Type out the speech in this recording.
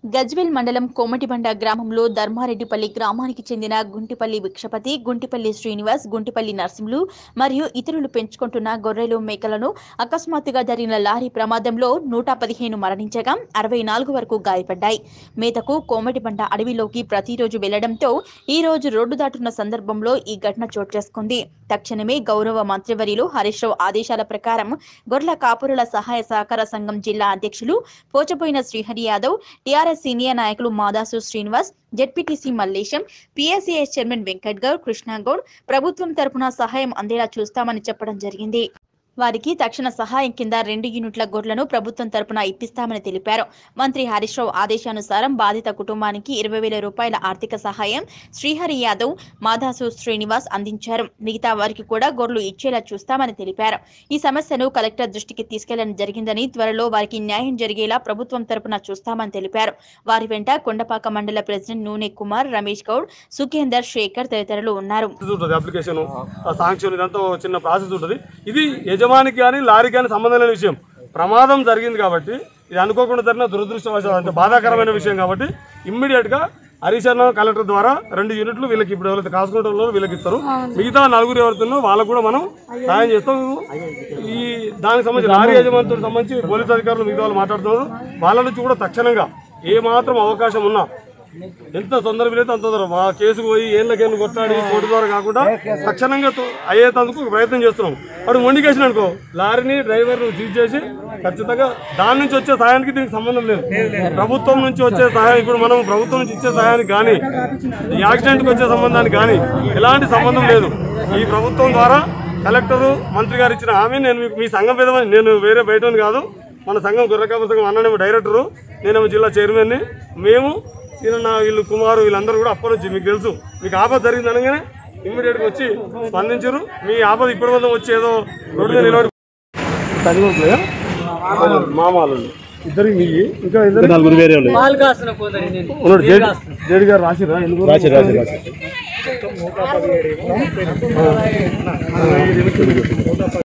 గజ్వేల్ మండలం కోమటిబండ గ్రామంలో ధర్మారెడ్డిపల్లి గ్రామానికి చెందిన గుంటిపల్లి భిక్షపతి గుంటిపల్లి శ్రీనివాస్ గుంటిపల్లి నర్సింహులు మరియు ఇతరులు పెంచుకుంటున్న గొర్రెలు మేకలను అకస్మాత్తుగా జరిగిన లారీ ప్రమాదంలో నూట పదిహేను మరణించగా అరవై నాలుగు వరకు గాయపడ్డాయి మేతకు కోమటిబండ అడవిలోకి ప్రతిరోజు వెళ్లడంతో ఈ రోజు రోడ్డు దాటున్న సందర్భంలో ఈ ఘటన చోటు చేసుకుంది తక్షణమే గౌరవ మంత్రివర్యులు హరీష్ రావు ఆదేశాల ప్రకారం గొర్రెల కాపురుల సహాయ సహకార సంఘం జిల్లా అధ్యక్షులు పోచపోయిన శ్రీహరి యాదవ్ టీఆర్ఎస్ సీనియర్ నాయకులు Madasu Srinivas ZPTC Mallesham PSCS chairman Venkat Goud Krishna Goud ప్రభుత్వం తరపున సహాయం అందేలా చూస్తామని చెప్పడం జరిగింది వారికి తక్షణ సహాయం కింద రెండు యూనిట్ల గొర్రెలను ప్రభుత్వం తరపున ఇప్పిస్తామని తెలిపారు మంత్రి హరీష్ రావు ఆదేశానుసారం బాధిత కుటుంబానికి ఇరవై వేల రూపాయల ఆర్థిక సహాయం శ్రీహరి యాదవ్ మాదాసు శ్రీనివాస్ అందించారు మిగతా వారికి కూడా గొర్రెలు ఇచ్చేలా చూస్తామని తెలిపారు ఈ సమస్యను కలెక్టర్ దృష్టికి తీసుకెళ్లడం జరిగిందని త్వరలో వారికి న్యాయం జరిగేలా ప్రభుత్వం తరపున చూస్తామని తెలిపారు వారి వెంట కొండపాక మండల ప్రెసిడెంట్ నూనె కుమార్ రమేష్ గౌడ్ సుఖేందర్ శేఖర్ తదితరులు ఉన్నారు ప్రాసెస్ ఉంటుంది అప్లికేషన్ ఆ సాంక్షన్ ఇదంతా ఒక చిన్న ప్రాసెస్ ఉంటుంది ఇది యజమానికి కానీ లారీకి కానీ సంబంధం లేని విషయం ప్రమాదం జరిగింది కాబట్టి ఇది అనుకోకుండా జరిగిన దురదృష్టవశాలు అంటే బాధాకరమైన విషయం కాబట్టి ఇమ్మీడియట్గా హరిశరణ కలెక్టర్ ద్వారా రెండు యూనిట్లు వీళ్ళకి ఇప్పుడు ఎవరైతే కాసుకుంటారో వీళ్ళకి ఇస్తారు మిగతా నలుగురు ఎవరుతున్నారో వాళ్ళకు కూడా మనం సాయం చేస్తాం ఈ దానికి సంబంధించి లారీ యజమానితో సంబంధించి పోలీస్ అధికారులు మిగతా వాళ్ళు మాట్లాడుతున్నారు వాళ్ళ నుంచి కూడా తక్షణంగా ఏ మాత్రం అవకాశం ఉన్నా ఎంత తొందర వీలైతే అంత తొందర మా కేసుకు పోయి ఏళ్ళకేళ్ళు కొట్టాడి కోర్టు ద్వారా కాకుండా తక్షణంగా తో- అయ్యేందుకు ప్రయత్నం చేస్తున్నాం వాడు మొండికేసిన అనుకో లారీని డ్రైవర్ను సీజ్ చేసి ఖచ్చితంగా దాని నుంచి వచ్చే సహాయానికి దీనికి సంబంధం లేదు ప్రభుత్వం నుంచి వచ్చే సహాయం ఇప్పుడు మనం ప్రభుత్వం నుంచి ఇచ్చే సహాయానికి కానీ ఈ యాక్సిడెంట్కి వచ్చే సంబంధానికి కానీ ఎలాంటి సంబంధం లేదు ఈ ప్రభుత్వం ద్వారా కలెక్టరు మంత్రి గారు ఇచ్చిన హామీ నేను మీకు మీ సంఘం మీద నేను వేరే బయట కాదు మన సంఘం గుర్రకాప సంఘం అన్ననేమో డైరెక్టరు నేనేమో జిల్లా చైర్మన్ని మేము ఈయన వీళ్ళు కుమారు వీళ్ళందరూ కూడా అప్పటి నుంచి మీకు తెలుసు మీకు ఆపద జరిగింది అనగానే ఇమ్మీడియట్గా వచ్చి స్పందించరు మీ ఆపద ఇప్పటి వద్ద వచ్చి ఏదో రోడ్డు మీద నిలబడి తల్లిదండ్రులే? మామాలు ఇద్దరు మీ ఇంకా ఇద్దరు నలుగురు వేరే వాళ్ళు ఉన్నాడు జేడి జేడి గారు రాసిరా ఎందుకు రాసి రాసి రాసి